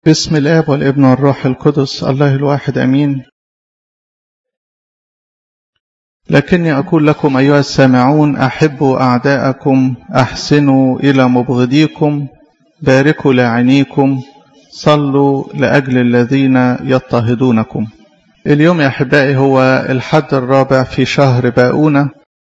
بسم الآب والابن والروح القدس الله الواحد أمين لكني أقول لكم أيها السامعون أحبوا أعداءكم أحسنوا إلى مبغضيكم باركوا لاعنيكم صلوا لأجل الذين يضطهدونكم اليوم يا أحبائي هو الحد الرابع في شهر باؤونة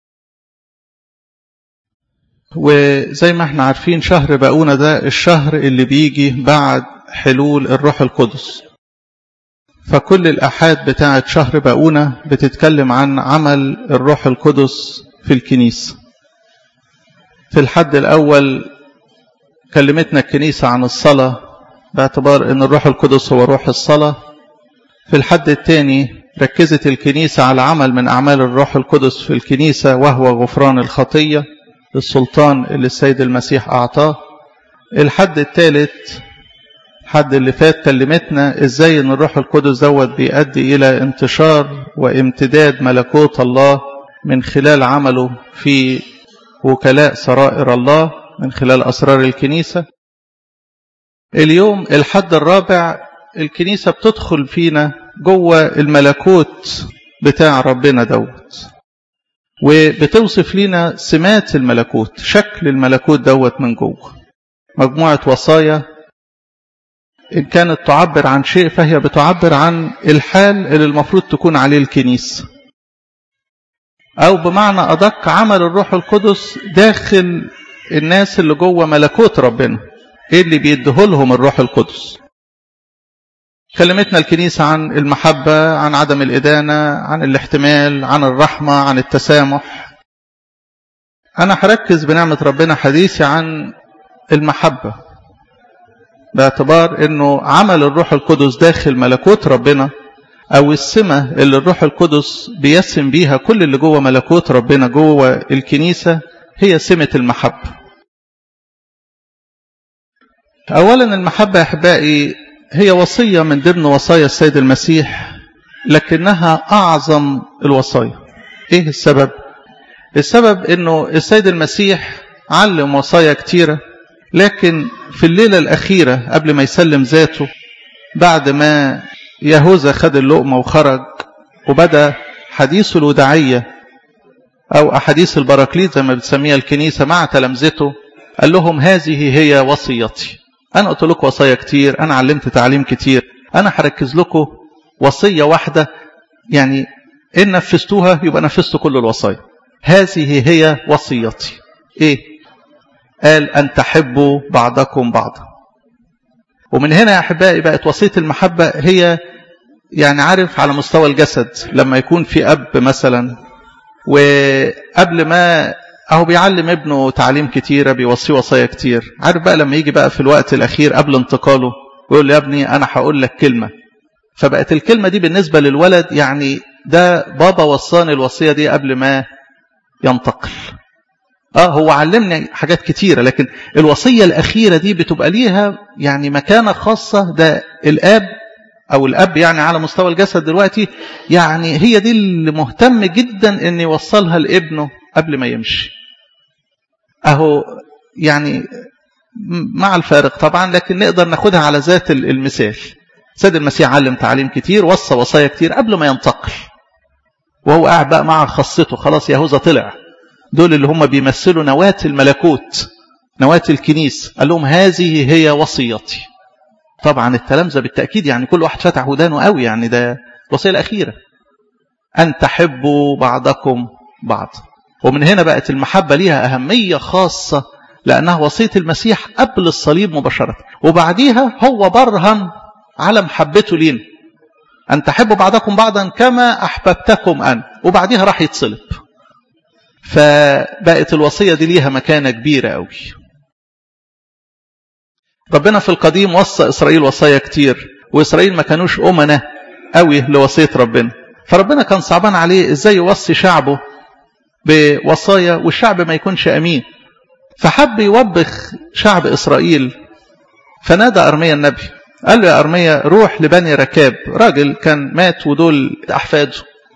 وزي ما احنا عارفين شهر باؤونة ده الشهر اللي بيجي بعد حلول الروح القدس فكل الأحاد بتاعة شهر باؤونة بتتكلم عن عمل الروح القدس في الكنيسة في الحد الأول كلمتنا الكنيسة عن الصلاة باعتبار أن الروح القدس هو روح الصلاة في الحد الثاني ركزت الكنيسة على عمل من أعمال الروح القدس في الكنيسة وهو غفران الخطية السلطان اللي السيد المسيح أعطاه الحد الثالث حد اللي فات كلمتنا ازاي ان الروح القدس دوت بيؤدي الى انتشار وامتداد ملكوت الله من خلال عمله في وكلاء سرائر الله من خلال اسرار الكنيسه اليوم الحد الرابع الكنيسه بتدخل فينا جوه الملكوت بتاع ربنا دوت وبتوصف لنا سمات الملكوت شكل الملكوت دوت من جوه مجموعه وصايا إن كانت تعبر عن شيء فهي بتعبر عن الحال اللي المفروض تكون عليه الكنيسة أو بمعنى أدق عمل الروح القدس داخل الناس اللي جوه ملكوت ربنا إيه اللي بيديه لهم الروح القدس كلمتنا الكنيسة عن المحبة عن عدم الإدانة عن الاحتمال عن الرحمة عن التسامح أنا هركز بنعمة ربنا حديثي عن المحبة باعتبار انه عمل الروح القدس داخل ملكوت ربنا او السمة اللي الروح القدس بيسم بيها كل اللي جوه ملكوت ربنا جوه الكنيسة هي سمة المحبة اولا المحبة يا احبائي هي وصية من ضمن وصايا السيد المسيح لكنها اعظم الوصايا ايه السبب السبب انه السيد المسيح علم وصايا كتيره لكن في الليلة الأخيرة قبل ما يسلم ذاته بعد ما يهوذا خد اللقمة وخرج وبدأ حديث الوداعية أو أحاديث البراكليت زي ما بتسميها الكنيسة مع تلامذته قال لهم هذه هي وصيتي أنا قلت لكم وصايا كتير أنا علمت تعليم كتير أنا هركز لكم وصية واحدة يعني إن نفذتوها يبقى نفذت كل الوصايا هذه هي وصيتي إيه قال أن تحبوا بعضكم بعضا ومن هنا يا أحبائي بقت وصية المحبة هي يعني عارف على مستوى الجسد لما يكون في أب مثلا وقبل ما أهو بيعلم ابنه تعليم كتيرة بيوصيه وصايا كتير عارف بقى لما يجي بقى في الوقت الأخير قبل انتقاله ويقول له يا ابني أنا هقول لك كلمة فبقت الكلمة دي بالنسبة للولد يعني ده بابا وصاني الوصية دي قبل ما ينتقل اه هو علمني حاجات كتيرة لكن الوصية الأخيرة دي بتبقى ليها يعني مكانة خاصة ده الآب أو الأب يعني على مستوى الجسد دلوقتي يعني هي دي اللي مهتم جدا إن يوصلها لابنه قبل ما يمشي أهو يعني مع الفارق طبعا لكن نقدر ناخدها على ذات المثال سيد المسيح علم تعليم كتير وصى وصايا كتير قبل ما ينتقل وهو قاعد بقى مع خاصته خلاص يهوذا طلع دول اللي هم بيمثلوا نواة الملكوت نواة الكنيسة قال لهم هذه هي وصيتي طبعا التلامذة بالتأكيد يعني كل واحد فتح ودانه قوي يعني ده الوصية الأخيرة أن تحبوا بعضكم بعض ومن هنا بقت المحبة ليها أهمية خاصة لأنها وصية المسيح قبل الصليب مباشرة وبعديها هو برهن على محبته لينا أن تحبوا بعضكم بعضا كما أحببتكم أن وبعديها راح يتصلب فبقت الوصية دي ليها مكانة كبيرة قوي ربنا في القديم وصى إسرائيل وصايا كتير وإسرائيل ما كانوش أمنة قوي لوصية ربنا فربنا كان صعبان عليه إزاي يوصي شعبه بوصايا والشعب ما يكونش أمين فحب يوبخ شعب إسرائيل فنادى أرميا النبي قال له يا أرميا روح لبني ركاب راجل كان مات ودول أحفاده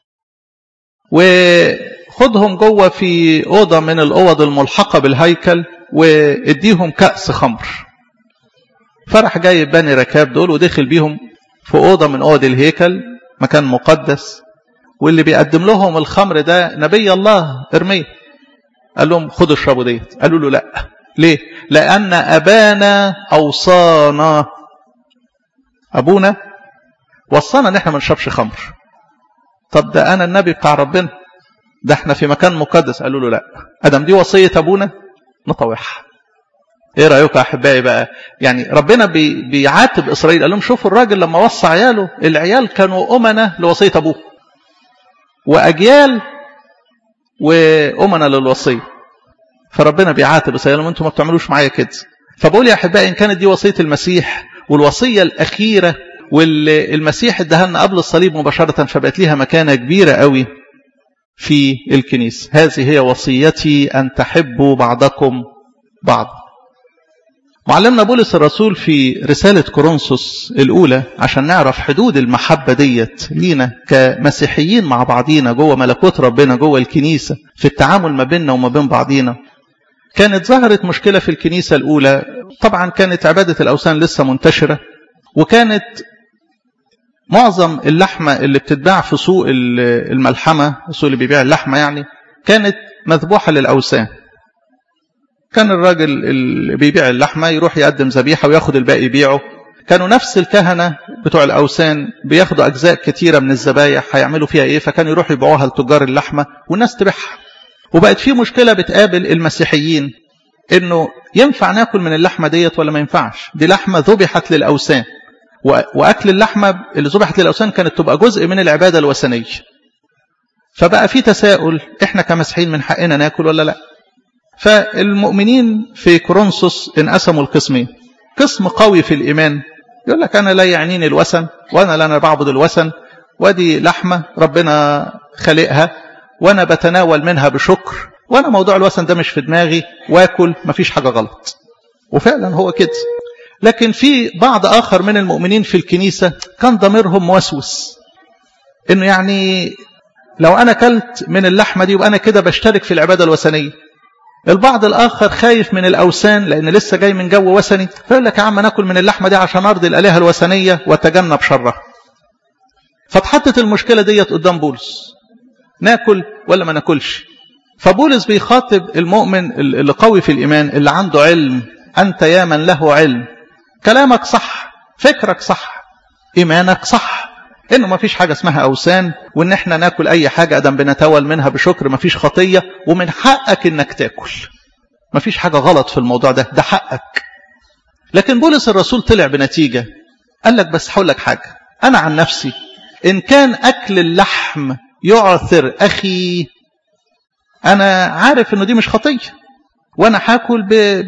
وخدهم جوه في أوضة من الأوض الملحقة بالهيكل واديهم كأس خمر فرح جايب بني ركاب دول ودخل بيهم في أوضة من أوض الهيكل مكان مقدس واللي بيقدم لهم الخمر ده نبي الله ارميه قال لهم خدوا اشربوا ديت قالوا له لا ليه لأن أبانا أوصانا أبونا وصانا ان احنا ما نشربش خمر طب ده انا النبي بتاع ربنا ده احنا في مكان مقدس قالوا له لا ادم دي وصيه ابونا نطوعها ايه رايكم يا احبائي بقى يعني ربنا بي بيعاتب اسرائيل قال لهم شوفوا الراجل لما وصى عياله العيال كانوا امنه لوصيه ابوه واجيال وامنه للوصيه فربنا بيعاتب اسرائيل انتم ما بتعملوش معايا كده فبقول يا احبائي ان كانت دي وصيه المسيح والوصيه الاخيره والمسيح اداها لنا قبل الصليب مباشرة فبقت ليها مكانة كبيرة قوي في الكنيسة هذه هي وصيتي أن تحبوا بعضكم بعض معلمنا بولس الرسول في رسالة كورنثوس الأولى عشان نعرف حدود المحبة ديت لينا كمسيحيين مع بعضينا جوه ملكوت ربنا جوه الكنيسة في التعامل ما بيننا وما بين بعضينا كانت ظهرت مشكلة في الكنيسة الأولى طبعا كانت عبادة الأوثان لسه منتشرة وكانت معظم اللحمة اللي بتتباع في سوق الملحمة السوق اللي بيبيع اللحمة يعني كانت مذبوحة للأوثان كان الراجل اللي بيبيع اللحمة يروح يقدم ذبيحة وياخد الباقي يبيعه كانوا نفس الكهنة بتوع الأوثان بياخدوا أجزاء كتيرة من الذبايح هيعملوا فيها إيه فكانوا يروحوا يبيعوها لتجار اللحمة والناس تبيعها وبقت في مشكلة بتقابل المسيحيين إنه ينفع ناكل من اللحمة ديت ولا ما ينفعش دي لحمة ذبحت للأوثان وأكل اللحمة اللي ذبحت للأوثان كانت تبقى جزء من العبادة الوثنية فبقى في تساؤل إحنا كمسيحيين من حقنا ناكل ولا لا فالمؤمنين في كورنثوس انقسموا القسمين قسم قوي في الإيمان يقول لك أنا لا يعنيني الوثن وأنا لا أنا بعبد الوثن ودي لحمة ربنا خلقها وأنا بتناول منها بشكر وأنا موضوع الوثن ده مش في دماغي واكل مفيش حاجة غلط وفعلا هو كده لكن في بعض آخر من المؤمنين في الكنيسة كان ضميرهم موسوس إنه يعني لو أنا كلت من اللحمة دي يبقى أنا كده بشترك في العبادة الوثنية البعض الآخر خايف من الأوثان لأن لسه جاي من جو وثني فيقول لك يا عم ناكل من اللحمة دي عشان أرضي الآلهة الوثنية وتجنب شرها فاتحطت المشكلة ديت قدام بولس ناكل ولا ما ناكلش فبولس بيخاطب المؤمن اللي قوي في الإيمان اللي عنده علم أنت يا من له علم كلامك صح فكرك صح إيمانك صح إنه ما فيش حاجة اسمها أوثان وإن إحنا ناكل أي حاجة أدم بنتول منها بشكر ما فيش خطية ومن حقك إنك تاكل ما فيش حاجة غلط في الموضوع ده ده حقك لكن بولس الرسول طلع بنتيجة قال لك بس هقول لك حاجة أنا عن نفسي إن كان أكل اللحم يعثر أخي أنا عارف إنه دي مش خطية وأنا هاكل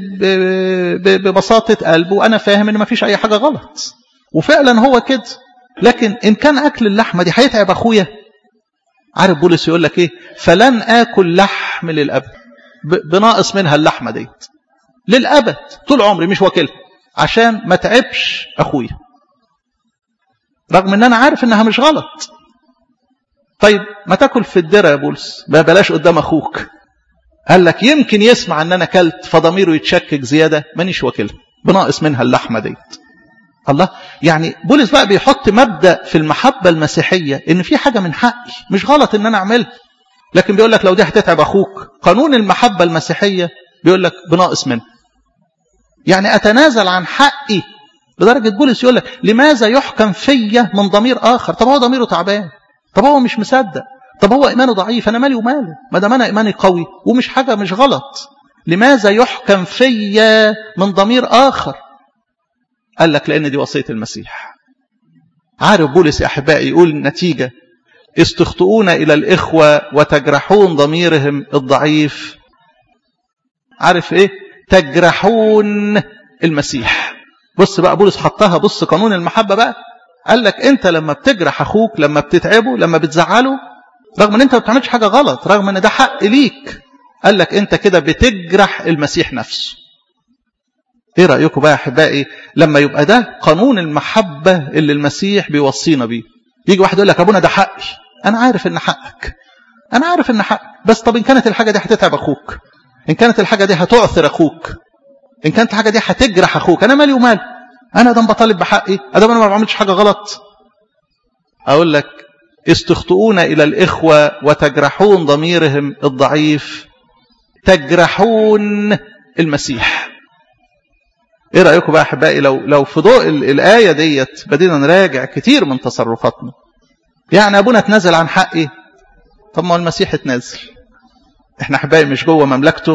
ببساطة قلب وأنا فاهم إن مفيش أي حاجة غلط وفعلا هو كده لكن إن كان أكل اللحمة دي هيتعب أخويا عارف بولس يقول لك إيه فلن آكل لحم للأبد بناقص منها اللحمة ديت للأبد طول عمري مش واكلها عشان ما تعبش أخويا رغم ان انا عارف انها مش غلط طيب ما تاكل في الدرة يا بولس ما بلاش قدام اخوك قال لك يمكن يسمع ان انا كلت فضميره يتشكك زيادة مانيش واكلها بناقص منها اللحمة ديت الله يعني بولس بقى بيحط مبدأ في المحبة المسيحية ان في حاجة من حقي مش غلط ان انا اعملها لكن بيقول لك لو دي هتتعب اخوك قانون المحبة المسيحية بيقول لك بناقص منها يعني اتنازل عن حقي لدرجة بولس يقول لك لماذا يحكم فيا من ضمير آخر طب هو ضميره تعبان طب هو مش مصدق طب هو إيمانه ضعيف أنا مالي وماله ما دام أنا إيماني قوي ومش حاجة مش غلط لماذا يحكم فيا من ضمير آخر قال لك لأن دي وصية المسيح عارف بولس يا أحبائي يقول النتيجة استخطئون إلى الإخوة وتجرحون ضميرهم الضعيف عارف إيه تجرحون المسيح بص بقى بولس حطها بص قانون المحبة بقى قال لك انت لما بتجرح اخوك لما بتتعبه لما بتزعله رغم ان انت ما بتعملش حاجة غلط رغم ان ده حق ليك قال لك انت كده بتجرح المسيح نفسه ايه رأيكم بقى يا احبائي لما يبقى ده قانون المحبة اللي المسيح بيوصينا بيه يجي واحد يقول لك ابونا ده حقي انا عارف ان حقك انا عارف ان حقك بس طب ان كانت الحاجة دي هتتعب اخوك ان كانت الحاجة دي هتعثر اخوك إن كانت الحاجة دي هتجرح أخوك أنا مالي ومال انا ده بطالب بحقي ادام انا ما بعملش حاجه غلط اقول لك استخطئون الى الاخوه وتجرحون ضميرهم الضعيف تجرحون المسيح ايه رايكم بقى احبائي لو لو في ضوء الايه ديت بدينا نراجع كتير من تصرفاتنا يعني ابونا اتنازل عن حقي طب ما المسيح اتنازل احنا احبائي مش جوه مملكته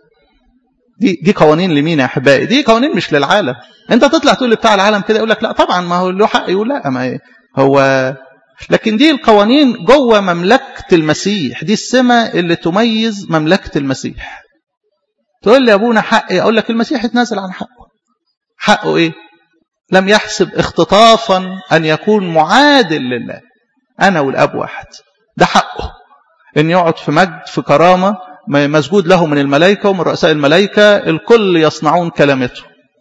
دي دي قوانين لمين يا احبائي دي قوانين مش للعالم انت تطلع تقول لبتاع العالم كده يقول لك لا طبعا ما هو له حق يقول لا ما هو لكن دي القوانين جوه مملكه المسيح دي السمه اللي تميز مملكه المسيح تقول لي يا ابونا حقي اقول لك المسيح اتنازل عن حقه حقه ايه لم يحسب اختطافا ان يكون معادل لله انا والاب واحد ده حقه ان يقعد في مجد في كرامه مسجود له من الملائكه ومن رؤساء الملائكه الكل يصنعون كلامته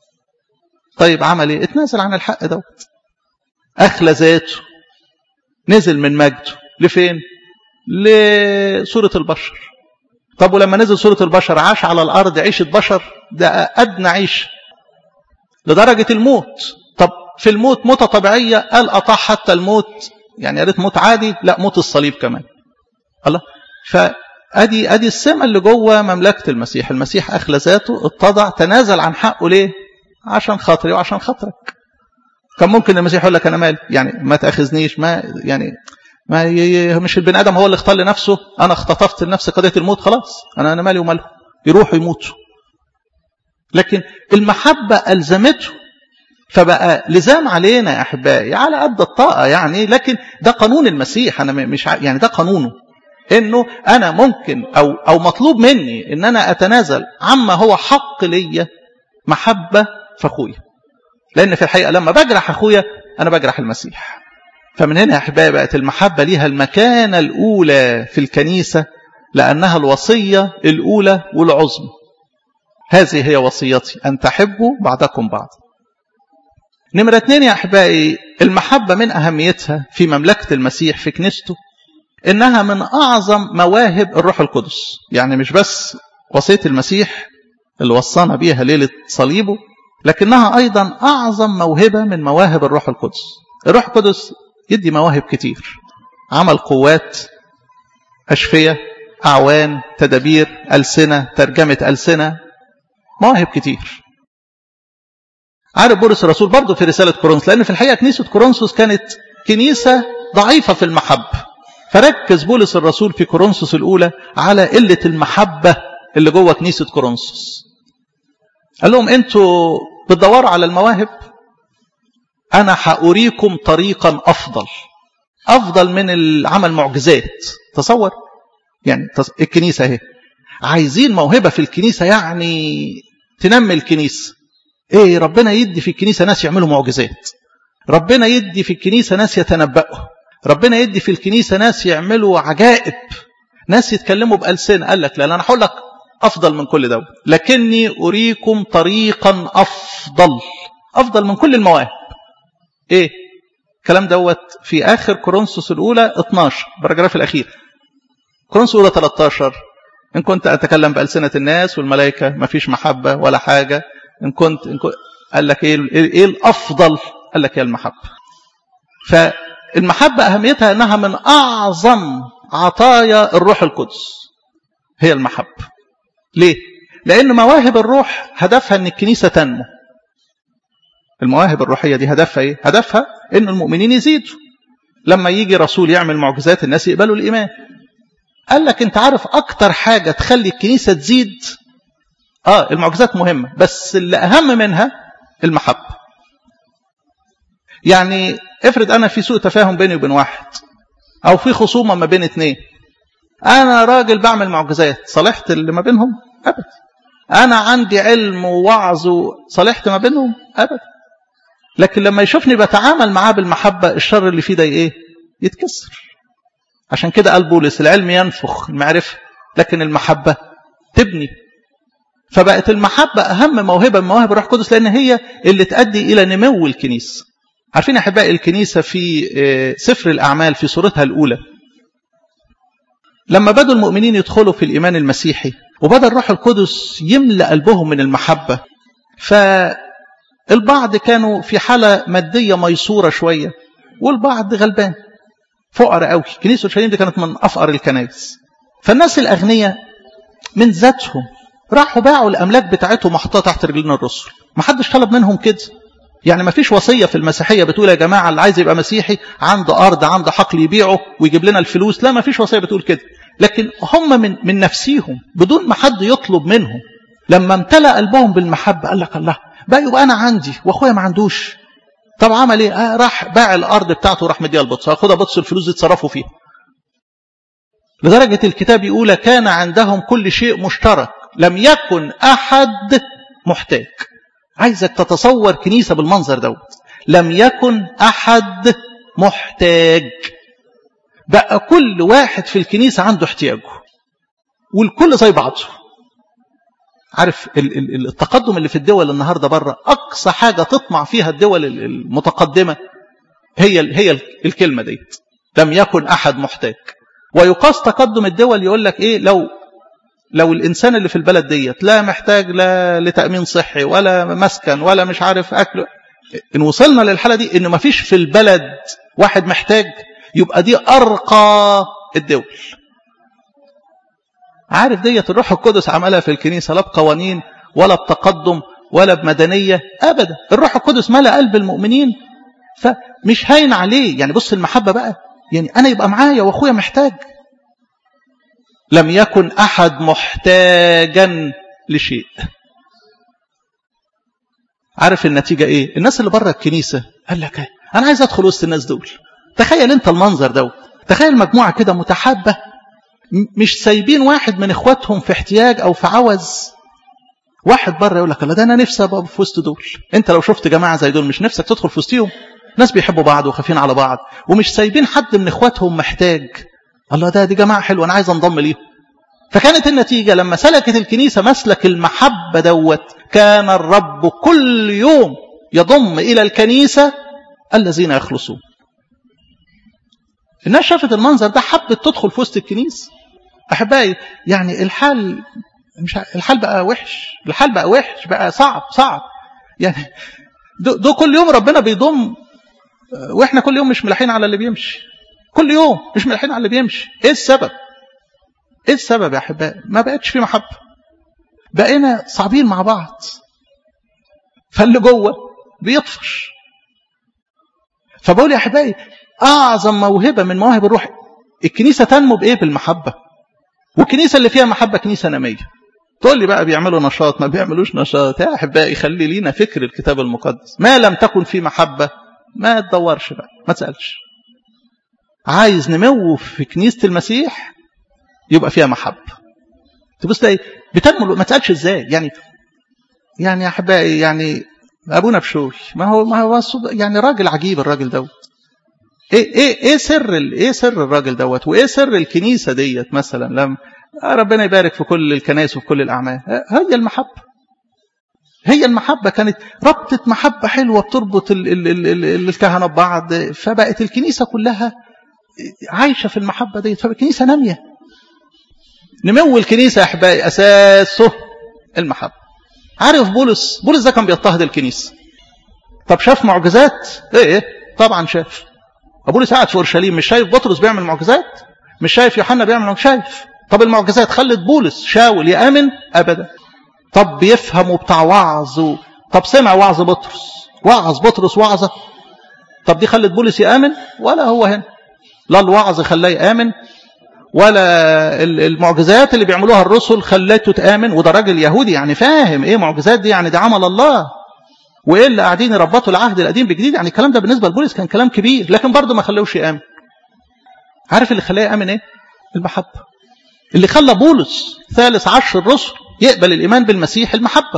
طيب عمل ايه اتنازل عن الحق دوت اخلى ذاته نزل من مجده لفين لصوره البشر طب ولما نزل صوره البشر عاش على الارض عيشه بشر ده ادنى عيشه لدرجه الموت طب في الموت موتة طبيعية قال أطاع حتى الموت يعني يا ريت موت عادي لا موت الصليب كمان الله فأدي أدي السمة اللي جوه مملكة المسيح المسيح أخلى ذاته اتضع تنازل عن حقه ليه عشان خاطري وعشان خاطرك كان ممكن المسيح يقول لك أنا مالي يعني ما تأخذنيش ما يعني ما مش البني آدم هو اللي اختار لنفسه أنا اختطفت لنفسي قضية الموت خلاص أنا أنا مالي وماله يروحوا يموتوا لكن المحبة ألزمته فبقى لزام علينا يا أحبائي على قد الطاقة يعني لكن ده قانون المسيح أنا مش يعني ده قانونه إنه أنا ممكن أو أو مطلوب مني إن أنا أتنازل عما هو حق ليا محبة في أخويا لأن في الحقيقة لما بجرح أخويا أنا بجرح المسيح فمن هنا يا أحبائي بقت المحبة ليها المكانة الأولى في الكنيسة لأنها الوصية الأولى والعظمى هذه هي وصيتي أن تحبوا بعضكم بعض نمرة اثنين يا أحبائي المحبة من أهميتها في مملكة المسيح في كنيسته إنها من أعظم مواهب الروح القدس يعني مش بس وصية المسيح اللي وصانا بيها ليلة صليبه لكنها أيضا أعظم موهبة من مواهب الروح القدس الروح القدس يدي مواهب كتير عمل قوات أشفية أعوان تدابير ألسنة ترجمة ألسنة مواهب كتير عارف بولس الرسول برضه في رسالة كورنثوس لأن في الحقيقة كنيسة كورنثوس كانت كنيسة ضعيفة في المحبة فركز بولس الرسول في كورنثوس الأولى على قلة المحبة اللي جوه كنيسة كورنثوس قال لهم أنتوا بتدوروا على المواهب أنا هأريكم طريقا أفضل أفضل من العمل معجزات تصور يعني الكنيسة اهي عايزين موهبة في الكنيسة يعني تنمي الكنيسة ايه ربنا يدي في الكنيسة ناس يعملوا معجزات ربنا يدي في الكنيسة ناس يتنبأوا ربنا يدي في الكنيسة ناس يعملوا عجائب ناس يتكلموا بألسنة قال لك لا أنا هقول لك أفضل من كل دوت لكني أريكم طريقا أفضل أفضل من كل المواهب إيه الكلام دوت في آخر كورنثوس الأولى 12 باراجراف الأخير كورنثوس الأولى 13 إن كنت أتكلم بألسنة الناس والملائكة ما فيش محبة ولا حاجة إن كنت, إن كنت قال لك إيه, إيه الأفضل قال لك هي المحبة فالمحبة أهميتها أنها من أعظم عطايا الروح القدس هي المحبة ليه؟ لأن مواهب الروح هدفها أن الكنيسة تنمو المواهب الروحية دي هدفها إيه؟ هدفها أن المؤمنين يزيدوا لما يجي رسول يعمل معجزات الناس يقبلوا الإيمان قال لك أنت عارف أكتر حاجة تخلي الكنيسة تزيد آه المعجزات مهمة بس اللي أهم منها المحبة يعني افرض أنا في سوء تفاهم بيني وبين واحد أو في خصومة ما بين اتنين أنا راجل بعمل معجزات صالحت اللي ما بينهم أبدا أنا عندي علم ووعظ صالحت ما بينهم أبدا لكن لما يشوفني بتعامل معاه بالمحبة الشر اللي فيه ده إيه يتكسر عشان كده قال بولس العلم ينفخ المعرفة لكن المحبة تبني فبقت المحبة أهم موهبة من مواهب الروح القدس لأن هي اللي تؤدي إلى نمو الكنيسة عارفين أحباء الكنيسة في سفر الأعمال في صورتها الأولى لما بدوا المؤمنين يدخلوا في الإيمان المسيحي وبدأ الروح القدس يملأ قلبهم من المحبة البعض كانوا في حالة مادية ميسورة شوية والبعض غلبان فقر قوي كنيسة اورشليم دي كانت من أفقر الكنائس فالناس الأغنياء من ذاتهم راحوا باعوا الأملاك بتاعتهم محطوطة تحت رجلين الرسل ما حدش طلب منهم كده يعني ما فيش وصية في المسيحية بتقول يا جماعة اللي عايز يبقى مسيحي عنده أرض عنده حقل يبيعه ويجيب لنا الفلوس لا ما فيش وصية بتقول كده لكن هم من, من نفسيهم بدون ما حد يطلب منهم لما امتلأ قلبهم بالمحبة قال لك الله بقى يبقى أنا عندي وأخويا ما عندوش طب عمل إيه آه راح باع الأرض بتاعته وراح مديها لبطس خدها بطس الفلوس دي اتصرفوا فيها لدرجة الكتاب يقول كان عندهم كل شيء مشترك لم يكن أحد محتاج عايزك تتصور كنيسة بالمنظر دوت لم يكن أحد محتاج بقى كل واحد في الكنيسة عنده احتياجه والكل زي بعضه عارف التقدم اللي في الدول النهاردة بره أقصى حاجة تطمع فيها الدول المتقدمة هي هي الكلمة دي لم يكن أحد محتاج ويقاس تقدم الدول يقول لك إيه لو لو الإنسان اللي في البلد ديت لا محتاج لا لتأمين صحي ولا مسكن ولا مش عارف أكل إن وصلنا للحالة دي إنه ما فيش في البلد واحد محتاج يبقى دي أرقى الدول عارف ديت الروح القدس عملها في الكنيسة لا بقوانين ولا بتقدم ولا بمدنية أبدا الروح القدس ملأ قلب المؤمنين فمش هاين عليه يعني بص المحبة بقى يعني أنا يبقى معايا وأخويا محتاج لم يكن أحد محتاجا لشيء عارف النتيجة إيه الناس اللي بره الكنيسة قال لك ايه أنا عايز أدخل وسط الناس دول تخيل أنت المنظر ده تخيل مجموعة كده متحابة مش سايبين واحد من إخواتهم في احتياج أو في عوز واحد بره يقول لك الله ده أنا نفسي أبقى في وسط دول أنت لو شفت جماعة زي دول مش نفسك تدخل في وسطهم ناس بيحبوا بعض وخافين على بعض ومش سايبين حد من إخواتهم محتاج الله ده دي جماعة حلوة أنا عايز أنضم ليهم فكانت النتيجة لما سلكت الكنيسة مسلك المحبة دوت كان الرب كل يوم يضم إلى الكنيسة الذين يخلصون الناس شافت المنظر ده حبت تدخل في وسط الكنيسة أحبائي يعني الحال مش الحال بقى وحش الحال بقى وحش بقى صعب صعب يعني ده, ده كل يوم ربنا بيضم واحنا كل يوم مش ملاحين على اللي بيمشي كل يوم مش ملاحين على اللي بيمشي ايه السبب ايه السبب يا احبائي ما بقتش في محبه بقينا صعبين مع بعض فاللي جوه بيطفش فبقول يا احبائي اعظم موهبه من مواهب الروح الكنيسه تنمو بايه بالمحبه والكنيسه اللي فيها محبه كنيسه نميه تقول لي بقى بيعملوا نشاط ما بيعملوش نشاط يا احبائي خلي لينا فكر الكتاب المقدس ما لم تكن في محبه ما تدورش بقى ما تسالش عايز نمو في كنيسه المسيح يبقى فيها محبه تبص تلاقي بتنمو ما تسالش ازاي يعني يعني يا احبائي يعني ابونا بشوي ما هو ما هو يعني راجل عجيب الراجل دوت ايه ايه ايه سر ايه سر الراجل دوت وايه سر الكنيسه ديت مثلا لما ربنا يبارك في كل الكنائس وفي كل الاعمال هي المحبه هي المحبه كانت ربطه محبه حلوه بتربط ال ال ال ال الكهنه ببعض فبقت الكنيسه كلها عايشه في المحبه ديت فبقت كنيسه ناميه نمو الكنيسه يا احبائي اساسه المحبه عارف بولس بولس ده كان بيضطهد الكنيسه طب شاف معجزات ايه ايه طبعا شاف بولس قاعد في اورشليم مش شايف بطرس بيعمل معجزات مش شايف يوحنا بيعمل معجزات شايف طب المعجزات خلت بولس شاول يامن ابدا طب بيفهم وبتاع وعظ و... طب سمع وعظ بطرس وعظ بطرس وعظه طب دي خلت بولس يامن ولا هو هنا لا الوعظ خلاه يامن ولا المعجزات اللي بيعملوها الرسل خلته تامن وده راجل يهودي يعني فاهم ايه معجزات دي يعني ده عمل الله وايه اللي قاعدين يربطوا العهد القديم بجديد يعني الكلام ده بالنسبه لبولس كان كلام كبير لكن برضه ما خلوش يامن عارف اللي خلاه يامن ايه المحبه اللي خلى بولس ثالث عشر الرسل يقبل الايمان بالمسيح المحبه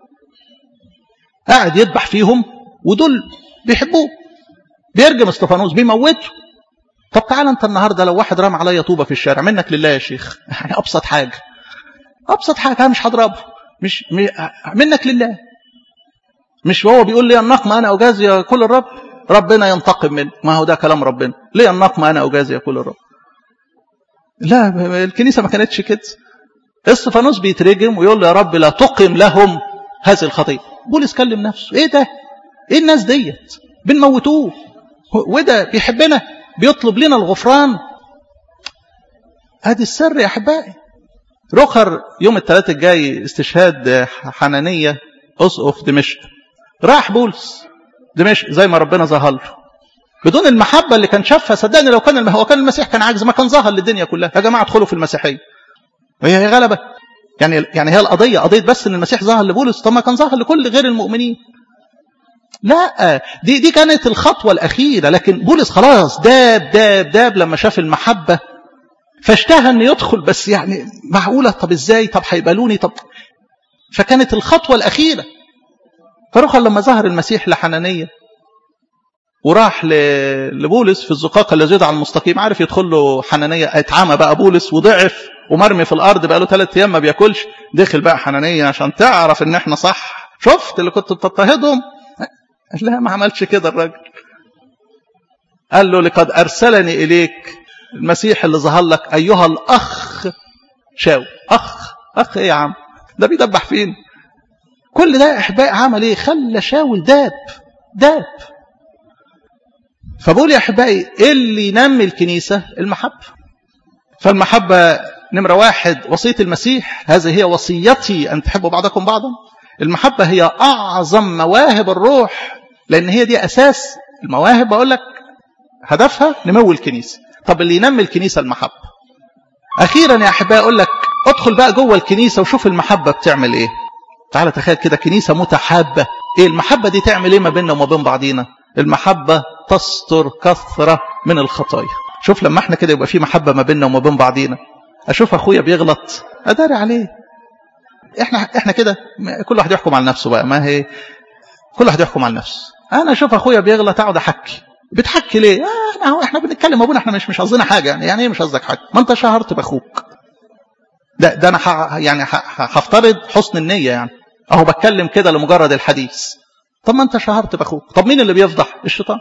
قاعد يذبح فيهم ودول بيحبوه بيرجم استفانوس بيموته طب تعالى انت النهارده لو واحد رمى عليا طوبه في الشارع منك لله يا شيخ يعني ابسط حاجه ابسط حاجه انا مش هضربه مش منك لله مش هو بيقول لي النقم انا اجازي كل الرب ربنا ينتقم منه ما هو ده كلام ربنا ليه النقم انا اجازي كل الرب لا الكنيسه ما كانتش كده استفانوس بيترجم ويقول له يا رب لا تقم لهم هذه الخطيه بولس كلم نفسه ايه ده ايه الناس ديت بنموتوه وده بيحبنا بيطلب لنا الغفران ادي السر يا احبائي رخر يوم الثلاث الجاي استشهاد حنانية أسقف دمشق راح بولس دمشق زي ما ربنا ظهر له بدون المحبة اللي كان شافها صدقني لو كان هو كان المسيح كان عاجز ما كان ظهر للدنيا كلها يا جماعة ادخلوا في المسيحية وهي هي غلبة يعني يعني هي القضية قضية بس ان المسيح ظهر لبولس طب ما كان ظهر لكل غير المؤمنين لا دي دي كانت الخطوة الأخيرة لكن بولس خلاص داب داب داب لما شاف المحبة فاشتهى انه يدخل بس يعني معقولة طب ازاي طب هيقبلوني طب فكانت الخطوة الأخيرة فرخل لما ظهر المسيح لحنانية وراح لبولس في الزقاق الذي يدعى المستقيم عارف يدخل له حنانية اتعمى بقى بولس وضعف ومرمي في الأرض بقى له ثلاث أيام ما بياكلش دخل بقى حنانية عشان تعرف إن إحنا صح شفت اللي كنت بتضطهدهم لا ما عملش كده الراجل قال له لقد أرسلني إليك المسيح اللي ظهر لك أيها الأخ شاو أخ أخ إيه يا عم ده بيدبح فين كل ده إحباء عمل إيه خلى شاول داب داب فبقول يا أحبائي إيه اللي ينمي الكنيسة المحبة فالمحبة نمرة واحد وصية المسيح هذه هي وصيتي أن تحبوا بعضكم بعضا المحبة هي أعظم مواهب الروح لأن هي دي أساس المواهب بقول لك هدفها نمو الكنيسة طب اللي ينمي الكنيسة المحبة أخيرا يا أحبائي أقول لك ادخل بقى جوه الكنيسة وشوف المحبة بتعمل إيه تعال تخيل كده كنيسة متحابة إيه المحبة دي تعمل إيه ما بيننا وما بين بعضينا المحبة تستر كثرة من الخطايا شوف لما احنا كده يبقى في محبة ما بيننا وما بين بعضينا أشوف أخويا بيغلط أداري عليه احنا احنا كده كل واحد يحكم على نفسه بقى ما هي كل واحد يحكم على نفسه انا اشوف اخويا بيغلط اقعد احكي بتحكي ليه آه احنا احنا بنتكلم ابونا احنا مش مش قصدنا حاجه يعني يعني ايه مش قصدك حاجه ما انت شهرت باخوك ده ده انا ح يعني هفترض حسن النيه يعني اهو بتكلم كده لمجرد الحديث طب ما انت شهرت باخوك طب مين اللي بيفضح الشيطان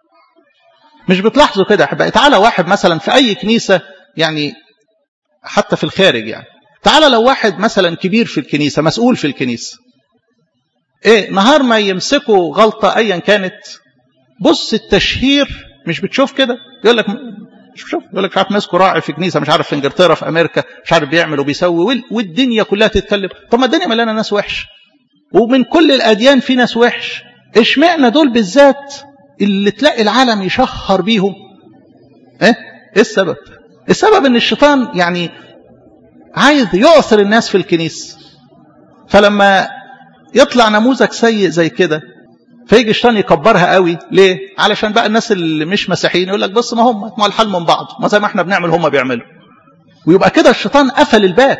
مش بتلاحظوا كده يا احبائي تعالى واحد مثلا في اي كنيسه يعني حتى في الخارج يعني تعالى لو واحد مثلا كبير في الكنيسه مسؤول في الكنيسه ايه نهار ما يمسكوا غلطه ايا كانت بص التشهير مش بتشوف كده يقول لك مش بتشوف يقول لك مش عارف ماسكه راعي في كنيسه مش عارف في انجلترا في امريكا مش عارف بيعمل وبيسوي والدنيا كلها تتكلم طب ما الدنيا مليانه ناس وحش ومن كل الاديان في ناس وحش اشمعنى دول بالذات اللي تلاقي العالم يشهر بيهم ايه ايه السبب السبب ان الشيطان يعني عايز يعثر الناس في الكنيسه فلما يطلع نموذج سيء زي كده فيجي الشيطان يكبرها قوي ليه علشان بقى الناس اللي مش مسيحيين يقول لك بص ما هم ما الحال من بعض ما زي ما احنا بنعمل هم بيعملوا ويبقى كده الشيطان قفل الباب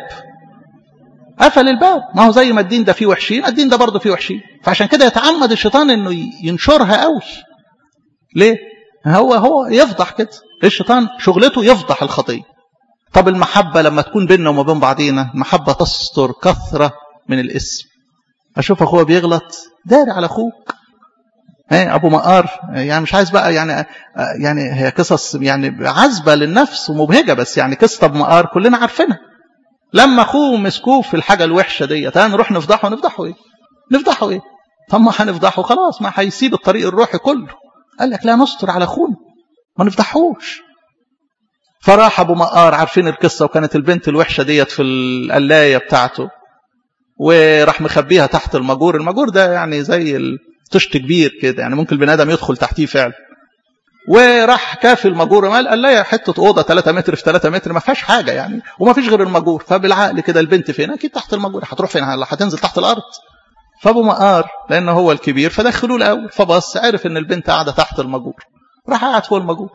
قفل الباب ما هو زي ما الدين ده فيه وحشين الدين ده برضه فيه وحشين فعشان كده يتعمد الشيطان انه ينشرها قوي ليه هو هو يفضح كده الشيطان شغلته يفضح الخطيه طب المحبه لما تكون بيننا وما بين بعضينا المحبه تستر كثره من الاسم اشوف اخويا بيغلط داري على اخوك ايه ابو مقار يعني مش عايز بقى يعني يعني هي قصص يعني عذبه للنفس ومبهجه بس يعني قصه ابو مقار كلنا عارفينها لما اخوه مسكوه في الحاجه الوحشه ديت نروح نفضحه نفضحه ايه نفضحه ايه طب ما هنفضحه خلاص ما هيسيب الطريق الروحي كله قال لك لا نستر على اخونا ما نفضحوش فراح ابو مقار عارفين القصه وكانت البنت الوحشه ديت في القلايه بتاعته وراح مخبيها تحت المجور المجور ده يعني زي طشت كبير كده يعني ممكن البني ادم يدخل تحتيه فعلا وراح كافي المجور قال قال لا حته اوضه 3 متر في 3 متر ما فيهاش حاجه يعني وما فيش غير المجور فبالعقل كده البنت فين اكيد تحت المجور هتروح فين هتنزل تحت الارض فابو مقار لانه هو الكبير فدخلوه الاول فبص عرف ان البنت قاعده تحت المجور راح قاعد فوق المجور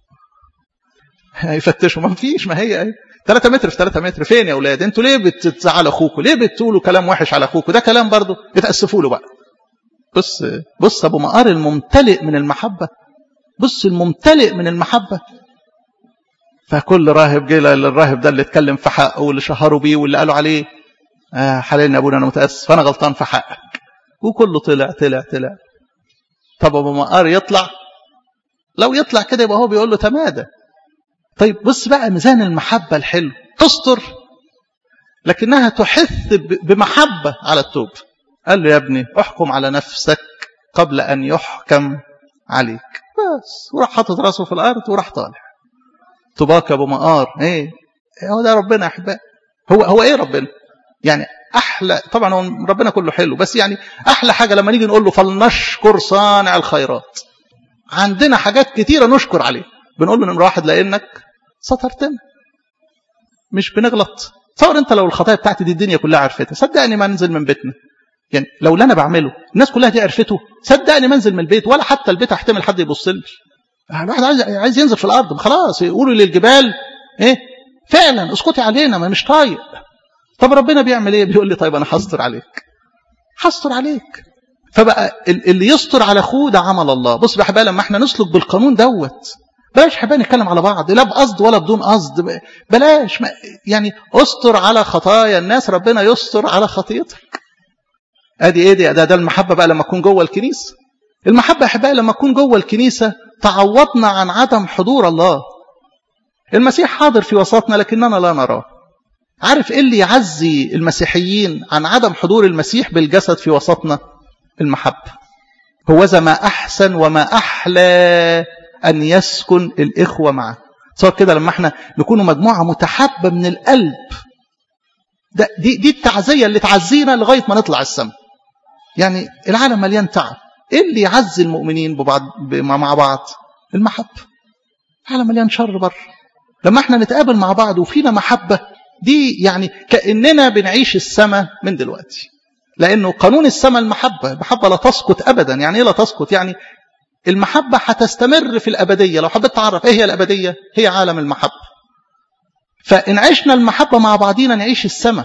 يفتشوا ما فيش ما هي ايه 3 متر في 3 متر فين يا اولاد انتوا ليه بتزعلوا اخوكم ليه بتقولوا كلام وحش على اخوكم ده كلام برضه بتاسفوا له بقى بص بص ابو مقار الممتلئ من المحبه بص الممتلئ من المحبه فكل راهب جه للراهب ده اللي اتكلم في حقه واللي شهروا بيه واللي قالوا عليه آه حللني يا ابونا انا متاسف انا غلطان في حقك وكله طلع طلع طلع طب ابو مقار يطلع لو يطلع كده يبقى هو بيقول له تمادى طيب بص بقى ميزان المحبه الحلو تستر لكنها تحث بمحبه على التوب قال له يا ابني احكم على نفسك قبل أن يحكم عليك بس وراح حاطط راسه في الأرض وراح طالع طباك يا أبو مقار إيه هو ده ربنا يا أحبائي هو هو إيه ربنا يعني أحلى طبعا هو ربنا كله حلو بس يعني أحلى حاجة لما نيجي نقول له فلنشكر صانع الخيرات عندنا حاجات كتيرة نشكر عليه بنقول له نمرة واحد لأنك سترتنا مش بنغلط تصور انت لو الخطايا بتاعتي دي الدنيا كلها عرفتها صدقني ما انزل من بيتنا يعني لو اللي انا بعمله الناس كلها دي عرفته صدقني ما انزل من البيت ولا حتى البيت احتمل حد يبص لي الواحد عايز عايز ينزل في الارض خلاص يقولوا للجبال ايه فعلا اسكتي علينا ما مش طايق طب ربنا بيعمل ايه بيقول لي طيب انا هستر عليك هستر عليك فبقى اللي يستر على اخوه ده عمل الله بص يا حبايبي لما احنا نسلك بالقانون دوت بلاش حبايبي نتكلم على بعض لا بقصد ولا بدون قصد بلاش ما يعني استر على خطايا الناس ربنا يستر على خطيتك ادي ايه دي ده, ده المحبه بقى لما تكون جوه الكنيسه المحبه يا احبائي لما تكون جوه الكنيسه تعوضنا عن عدم حضور الله المسيح حاضر في وسطنا لكننا لا نراه عارف ايه اللي يعزي المسيحيين عن عدم حضور المسيح بالجسد في وسطنا المحبه هوذا ما احسن وما احلى ان يسكن الاخوه معه صار كده لما احنا نكون مجموعه متحابه من القلب ده دي دي التعزيه اللي تعزينا لغايه ما نطلع السماء يعني العالم مليان تعب ايه اللي يعزي المؤمنين ببعض مع بعض المحبه العالم مليان شر بره لما احنا نتقابل مع بعض وفينا محبه دي يعني كاننا بنعيش السماء من دلوقتي لانه قانون السماء المحبه المحبه لا تسقط ابدا يعني ايه لا تسقط يعني المحبه هتستمر في الابديه لو حبيت تعرف ايه هي الابديه هي عالم المحبه فان عشنا المحبه مع بعضينا نعيش السماء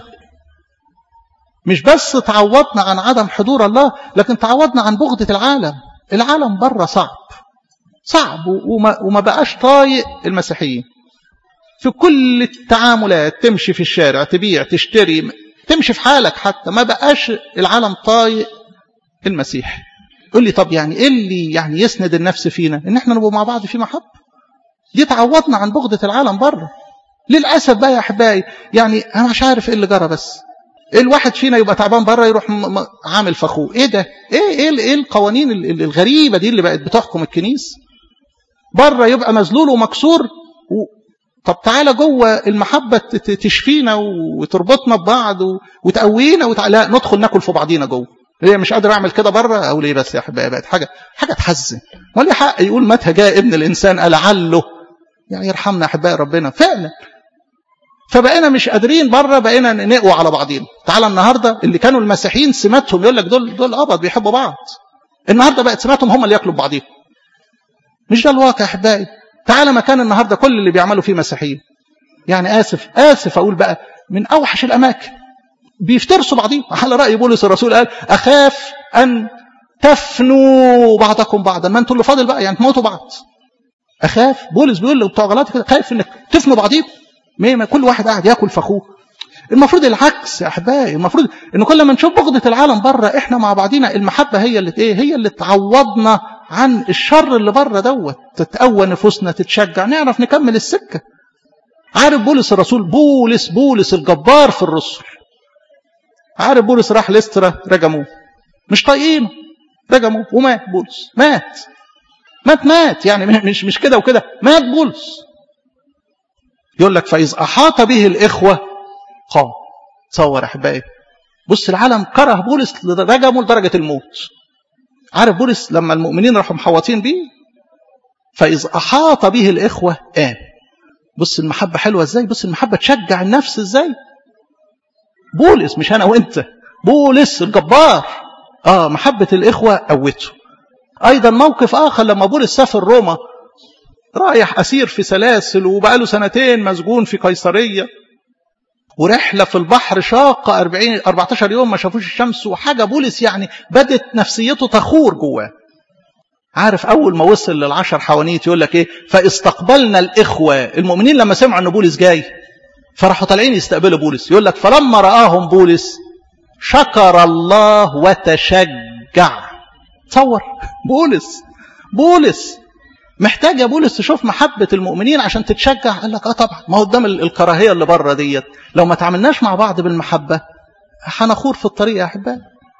مش بس تعوضنا عن عدم حضور الله لكن تعوضنا عن بغضة العالم العالم بره صعب صعب وما, وما بقاش طايق المسيحيين في كل التعاملات تمشي في الشارع تبيع تشتري تمشي في حالك حتى ما بقاش العالم طايق المسيح يقول لي طب يعني ايه اللي يعني يسند النفس فينا ان احنا نبقى مع بعض في محبه دي تعوضنا عن بغضة العالم بره للاسف بقى يا احبائي يعني انا مش عارف ايه اللي جرى بس الواحد فينا يبقى تعبان بره يروح عامل فخوه ايه ده ايه ايه, إيه القوانين الغريبه دي اللي بقت بتحكم الكنيسه بره يبقى مذلول ومكسور و... طب تعالى جوه المحبه تشفينا وتربطنا ببعض وتقوينا وتع... لا ندخل ناكل في بعضينا جوه ليه مش قادر اعمل كده بره او ليه بس يا احبائي بقت حاجه حاجه تحزن ولا حق يقول متى جاء ابن الانسان لعله يعني يرحمنا احبائي ربنا فعلا فبقينا مش قادرين بره بقينا نقوى على بعضينا تعالى النهارده اللي كانوا المسيحيين سماتهم يقول لك دول دول ابد بيحبوا بعض النهارده بقت سماتهم هم اللي ياكلوا ببعضيهم مش ده الواقع يا احبائي تعالى مكان النهارده كل اللي بيعملوا فيه مسيحيين يعني اسف اسف اقول بقى من اوحش الاماكن بيفترسوا بعضيهم على راي بولس الرسول قال اخاف ان تفنوا بعضكم بعضا ما انتوا اللي فاضل بقى يعني تموتوا بعض اخاف بولس بيقول له بتوع غلط كده خايف انك تفنوا بعضيكم ما كل واحد قاعد ياكل في اخوه المفروض العكس يا احبائي المفروض ان كل ما نشوف بغضه العالم بره احنا مع بعضينا المحبه هي اللي ايه هي اللي تعوضنا عن الشر اللي بره دوت تتقوى نفوسنا تتشجع نعرف نكمل السكه عارف بولس الرسول بولس بولس الجبار في الرسل عارف بولس راح لسترا رجموه مش طايقينه رجموه ومات بولس مات مات مات يعني مش مش كده وكده مات بولس يقول لك فإذ أحاط به الإخوة قام تصور أحبائي بص العالم كره بولس رجمه لدرجة الموت عارف بولس لما المؤمنين راحوا محوطين بيه فإذ أحاط به الإخوة قام بص المحبة حلوة ازاي بص المحبة تشجع النفس ازاي بولس مش أنا وأنت بولس الجبار آه محبة الإخوة قوته أيضا موقف آخر لما بولس سافر روما رايح أسير في سلاسل وبقاله سنتين مسجون في قيصرية ورحلة في البحر شاقة 40 14 يوم ما شافوش الشمس وحاجة بولس يعني بدت نفسيته تخور جواه عارف أول ما وصل للعشر حوانيت يقول لك إيه فاستقبلنا الإخوة المؤمنين لما سمعوا أن بولس جاي فراحوا طالعين يستقبلوا بولس يقول لك فلما رآهم بولس شكر الله وتشجع تصور بولس بولس محتاج يا بولس تشوف محبة المؤمنين عشان تتشجع قال لك اه طبعا ما هو قدام الكراهية اللي بره ديت لو ما تعاملناش مع بعض بالمحبة هنخور في الطريق يا احبائي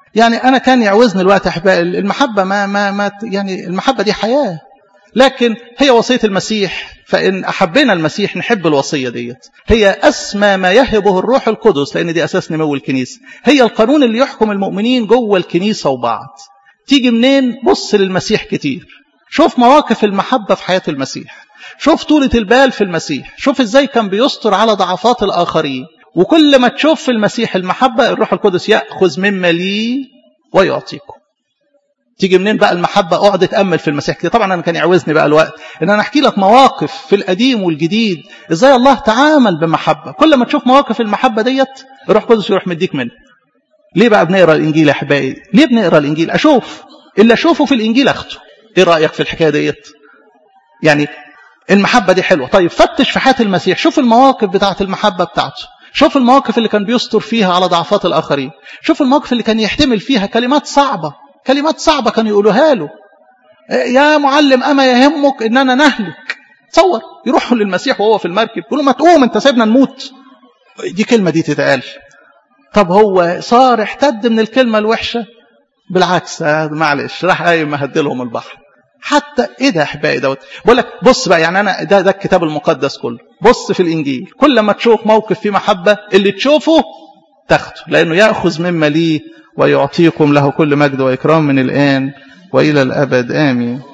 يعني انا كان يعوزني الوقت يا احبائي المحبه ما ما ما يعني المحبه دي حياه لكن هي وصيه المسيح فان احبنا المسيح نحب الوصيه ديت هي اسمى ما يهبه الروح القدس لان دي اساس نمو الكنيسه هي القانون اللي يحكم المؤمنين جوه الكنيسه وبعض تيجي منين بص للمسيح كتير شوف مواقف المحبه في حياه المسيح شوف طولة البال في المسيح شوف ازاي كان بيستر على ضعفات الآخرين وكل ما تشوف في المسيح المحبة الروح القدس يأخذ مما لي ويعطيكم تيجي منين بقى المحبة اقعد اتأمل في المسيح كده طبعا أنا كان يعوزني بقى الوقت إن أنا أحكي لك مواقف في القديم والجديد إزاي الله تعامل بمحبة كل ما تشوف مواقف المحبة ديت الروح القدس يروح مديك منه ليه بقى بنقرا الإنجيل يا أحبائي ليه بنقرا الإنجيل أشوف اللي أشوفه في الإنجيل أخده إيه رأيك في الحكاية ديت يعني المحبة دي حلوة طيب فتش في حياة المسيح شوف المواقف بتاعة المحبة بتاعته شوف المواقف اللي كان بيستر فيها على ضعفات الآخرين شوف المواقف اللي كان يحتمل فيها كلمات صعبة كلمات صعبة كانوا يقولوها له يا معلم أما يهمك إن أنا نهلك تصور يروحوا للمسيح وهو في المركب يقولوا ما تقوم أنت سيبنا نموت دي كلمة دي تتقال طب هو صار احتد من الكلمة الوحشة بالعكس معلش راح قايم مهدلهم البحر حتى ايه ده يا احبائي دوت بقول لك بص بقى يعني انا ده ده الكتاب المقدس كله بص في الانجيل كل ما تشوف موقف فيه محبه اللي تشوفه تاخده لانه ياخذ مما ليه ويعطيكم له كل مجد واكرام من الان والى الابد امين